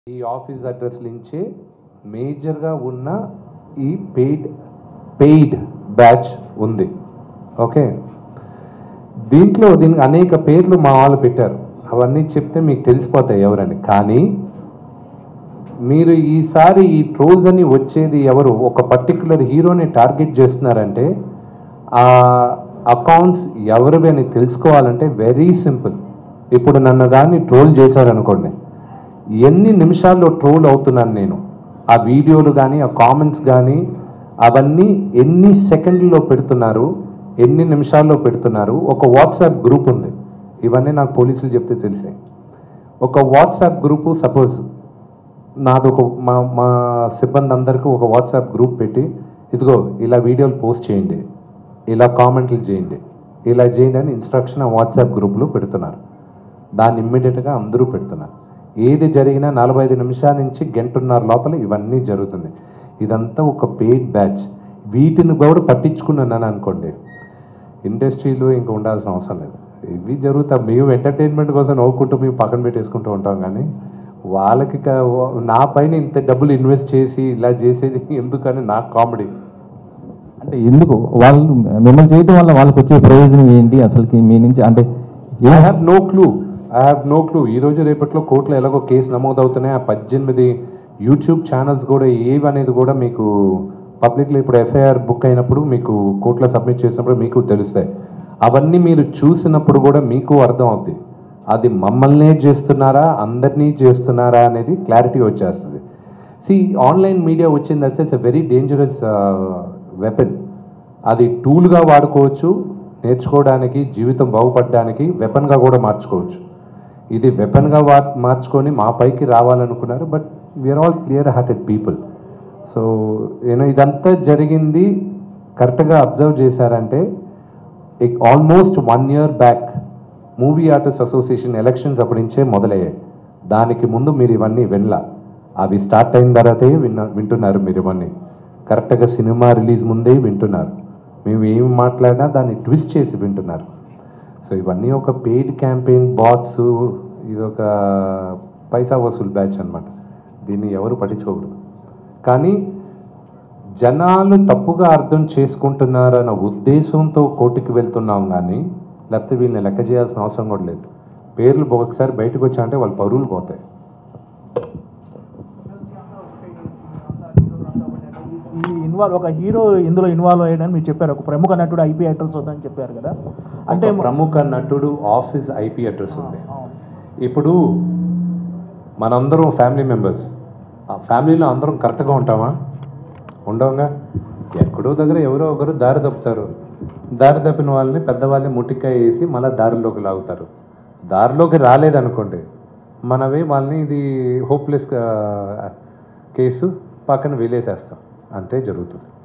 ఈ office address నుంచే మేజర్గా ఉన్న ఈ పెయిడ్ పెయిడ్ బ్యాచ్ ఉంది ఓకే దీంట్లో దీనికి అనేక పేర్లు మా వాళ్ళు పెట్టారు అవన్నీ చెప్తే మీకు తెలిసిపోతాయి ఎవరని కానీ మీరు ఈసారి ఈ ట్రోల్స్ అని వచ్చేది ఎవరు ఒక పర్టికులర్ హీరోని టార్గెట్ చేస్తున్నారంటే ఆ అకౌంట్స్ ఎవరివి అని తెలుసుకోవాలంటే వెరీ సింపుల్ ఇప్పుడు నన్ను కానీ ట్రోల్ చేశారనుకోండి ఎన్ని నిమిషాల్లో ట్రోల్ అవుతున్నాను నేను ఆ వీడియోలు కానీ ఆ కామెంట్స్ కానీ అవన్నీ ఎన్ని సెకండ్లలో పెడుతున్నారు ఎన్ని నిమిషాల్లో పెడుతున్నారు ఒక వాట్సాప్ గ్రూప్ ఉంది ఇవన్నీ నాకు పోలీసులు చెప్తే తెలిసాయి ఒక వాట్సాప్ గ్రూపు సపోజ్ నాది ఒక మా మా సిబ్బంది అందరికీ ఒక వాట్సాప్ గ్రూప్ పెట్టి ఇదిగో ఇలా వీడియోలు పోస్ట్ చేయండి ఇలా కామెంట్లు చేయండి ఇలా చేయండి అని ఇన్స్ట్రక్షన్ ఆ వాట్సాప్ గ్రూప్లో పెడుతున్నారు దాన్ని ఇమ్మీడియట్గా అందరూ పెడుతున్నారు ఏది జరిగినా నలభై ఐదు నిమిషాల నుంచి గంటన్నర లోపల ఇవన్నీ జరుగుతుంది ఇదంతా ఒక పెయిడ్ బ్యాచ్ వీటిని కూడా పట్టించుకున్నాను అనుకోండి ఇండస్ట్రీలో ఇంకా ఉండాల్సిన అవసరం లేదు ఇవి జరుగుతాయి మేము ఎంటర్టైన్మెంట్ కోసం నవ్వుకుంటూ మేము పక్కన పెట్టేసుకుంటూ ఉంటాం కానీ వాళ్ళకి క- నా పైన ఇంత డబ్బులు ఇన్వెస్ట్ చేసి ఇలా చేసేది ఎందుకని నాకు కామెడీ అంటే ఎందుకు వాళ్ళు మిమ్మల్ని చేయడం వల్ల వాళ్ళకి వచ్చే ప్రయోజనం ఏంటి అసలుకి మీ నుంచి అంటే I have no clue I have no clue ఈ రోజు రేపట్లో కోర్టులో ఎలాగో కేసు నమోదవుతున్నాయి ఆ పద్దెనిమిది యూట్యూబ్ ఛానల్స్ కూడా ఏవి అనేది కూడా మీకు పబ్లిక్లో ఇప్పుడు ఎఫ్ఐఆర్ బుక్ అయినప్పుడు మీకు కోర్టులో సబ్మిట్ చేసినప్పుడు మీకు తెలుస్తాయి అవన్నీ మీరు చూసినప్పుడు కూడా మీకు అర్థం అవుద్ది అది మమ్మల్నే చేస్తున్నారా అందరినీ చేస్తున్నారా అనేది క్లారిటీ వచ్చేస్తుంది సి ఆన్లైన్ మీడియా వచ్చింది అయితే ఇట్స్ వెరీ డేంజరస్ వెపన్ అది టూల్గా వాడుకోవచ్చు నేర్చుకోవడానికి జీవితం బాగుపడడానికి వెపన్గా కూడా మార్చుకోవచ్చు ఇది వెపన్గా వా మార్చుకొని మా పైకి రావాలనుకున్నారు but we're all clear hearted people so నేను ఇదంతా జరిగింది కరెక్ట్గా అబ్జర్వ్ చేశారంటే almost one year back movie artist association elections అప్పటి నుంచే మొదలయ్యాయి దానికి ముందు మీరు ఇవన్నీ వినలా అవి స్టార్ట్ అయిన తర్వాతే విన్న వింటున్నారు మీరు ఇవన్నీ కరెక్ట్గా సినిమా రిలీజ్ ముందే వింటున్నారు మేము ఏం మాట్లాడినా దాన్ని ట్విస్ట్ చేసి వింటున్నారు సో ఇవన్నీ ఒక పెయిడ్ క్యాంపెయిన్ బాట్స్ ఇది ఒక పైసా వసూలు బ్యాచ్ అన్నమాట దీన్ని ఎవరు పట్టించుకోకూడదు కానీ జనాలు తప్పుగా అర్థం చేసుకుంటున్నారన్న ఉద్దేశంతో కోర్టుకి వెళ్తున్నాం కానీ లేకపోతే వీళ్ళని లెక్క చేయాల్సిన అవసరం కూడా లేదు పేర్లు ఒకసారి బయటకు వచ్చాయంటే వాళ్ళ పరువులు పోతాయి ఈ ఇన్వాల్వ్ ఒక హీరో ఇందులో ఇన్వాల్వ్ అయ్యాడని మీరు చెప్పారు ఒక ప్రముఖ నటుడు ఐపీ అడ్రస్ వద్దని చెప్పారు కదా అంటే అంటే ప్రముఖ నటుడు ఆఫీస్ ఐపీ అడ్రస్ ఉంది ఇప్పుడు మనందరం ఫ్యామిలీ మెంబర్స్ ఆ ఫ్యామిలీలో అందరం కరెక్ట్గా ఉంటామా ఉండవుగా ఎక్కడో దగ్గర ఎవరో ఒకరు దారి తప్పుతారు దారి తప్పిన వాళ్ళని పెద్దవాళ్ళని ముట్టికాయ వేసి మళ్ళీ దారిలోకి లాగుతారు దారిలోకి రాలేదనుకోండి మనమే వాళ్ళని ఇది హోప్లెస్ కేసు పక్కన వేలేసేస్తాం అంతే జరుగుతుంది